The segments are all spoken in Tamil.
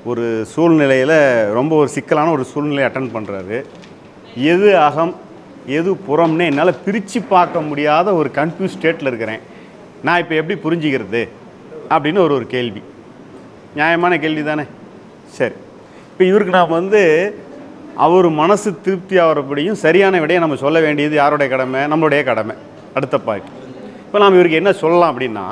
ஒரு சூழ்நிலையில் ரொம்ப ஒரு சிக்கலான ஒரு சூழ்நிலையை அட்டன் பண்ணுறாரு எது அகம் எது புறம்னு என்னால் பிரித்து பார்க்க முடியாத ஒரு கன்ஃபியூஸ் ஸ்டேட்டில் இருக்கிறேன் நான் இப்போ எப்படி புரிஞ்சுக்கிறது அப்படின்னு ஒரு ஒரு கேள்வி நியாயமான கேள்வி தானே சரி இப்போ இவருக்கு நாம் வந்து அவர் மனசு திருப்தி ஆகிறபடியும் சரியான விடையை நம்ம சொல்ல வேண்டியது யாருடைய கடமை நம்மளுடைய கடமை அடுத்த பாயிண்ட் இப்போ நாம் இவருக்கு என்ன சொல்லலாம் அப்படின்னா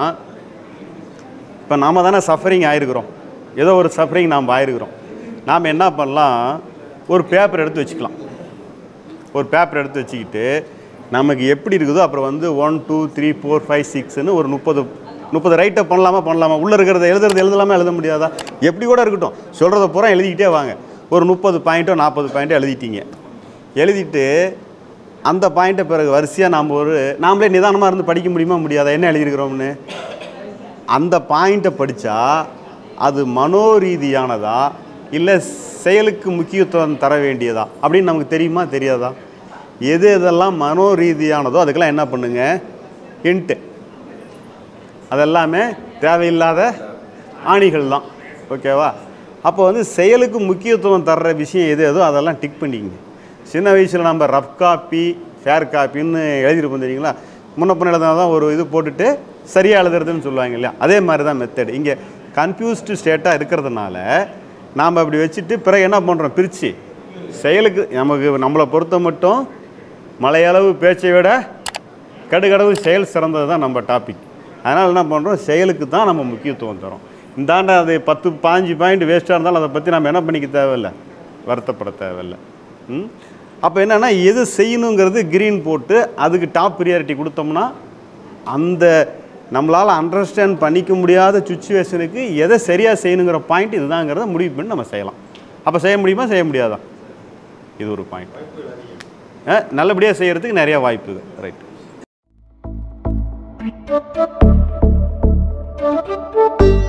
இப்போ நாம் தானே சஃபரிங் ஆயிருக்கிறோம் ஏதோ ஒரு சஃபரிங் நாம் ஆயிருக்கிறோம் நாம் என்ன பண்ணலாம் ஒரு பேப்பர் எடுத்து வச்சுக்கலாம் ஒரு பேப்பர் எடுத்து வச்சுக்கிட்டு நமக்கு எப்படி இருக்குதோ அப்புறம் வந்து one two three four five சிக்ஸ்னு ஒரு முப்பது முப்பது ரைட்டை பண்ணலாமா பண்ணலாமா உள்ளே இருக்கிறத எழுதுறது எழுதலாமா எழுத முடியாதா எப்படி கூட இருக்கட்டும் சொல்கிறத பூரா எழுதிக்கிட்டே வாங்க ஒரு முப்பது பாயிண்ட்டோ நாற்பது பாயிண்ட்டோ எழுதிட்டீங்க எழுதிட்டு அந்த பாயிண்ட்டை பிறகு வரிசையாக நாம் ஒரு நாமளே நிதானமாக இருந்து படிக்க முடியுமா முடியாதா என்ன எழுதியிருக்கிறோம்னு அந்த பாயிண்ட்டை படித்தா அது மனோரீதியானதா இல்லை செயலுக்கு முக்கியத்துவம் தர வேண்டியதா அப்படின்னு நமக்கு தெரியுமா தெரியாதா எது எதெல்லாம் மனோரீதியானதோ அதுக்கெல்லாம் என்ன பண்ணுங்க இன்ட்டு அதெல்லாமே தேவையில்லாத ஆணிகள் தான் ஓகேவா அப்போ வந்து செயலுக்கு முக்கியத்துவம் தர்ற விஷயம் எது எதோ அதெல்லாம் டிக் பண்ணிக்கங்க சின்ன வயசில் நம்ம ரஃப் காப்பி ஃபேர் காப்பின்னு எழுதிருப்போம் தெரியுங்களா முன்ன பின்ன எழுதினா தான் ஒரு இது போட்டுட்டு சரியாக எழுதுறதுன்னு சொல்லுவாங்க இல்லையா அதே மாதிரி தான் மெத்தட் இங்கே கன்ஃபியூஸ்டு ஸ்டேட்டாக இருக்கிறதுனால நாம் அப்படி வச்சுட்டு பிறகு என்ன பண்ணுறோம் பிரித்து செயலுக்கு நமக்கு நம்மளை பொறுத்த மட்டும் மலையளவு பேச்சை விட கடுகடவு செயல் சிறந்தது தான் நம்ம டாபிக் அதனால் என்ன பண்ணுறோம் செயலுக்கு தான் நம்ம முக்கியத்துவம் தரோம் இந்தாண்ட அது பத்து பாஞ்சு பாயிண்ட் வேஸ்ட்டாக இருந்தாலும் அதை பற்றி நம்ம என்ன பண்ணிக்க தேவையில்லை வருத்தப்பட தேவையில்லை ம் அப்போ என்னென்னா எது செய்யணுங்கிறது கிரீன் போட்டு அதுக்கு டாப் ப்ரியாரிட்டி கொடுத்தோம்னா அந்த நம்மளால் அண்டர்ஸ்டாண்ட் பண்ணிக்க முடியாத சுச்சுவேஷனுக்கு எதை சரியாக செய்யணுங்கிற பாயிண்ட் இதுதாங்கிறத முடிவு பண்ணி நம்ம செய்யலாம் அப்போ செய்ய முடியுமா செய்ய முடியாதா இது ஒரு பாயிண்ட் நல்லபடியாக செய்கிறதுக்கு நிறைய வாய்ப்பு இது ரைட் Thank you.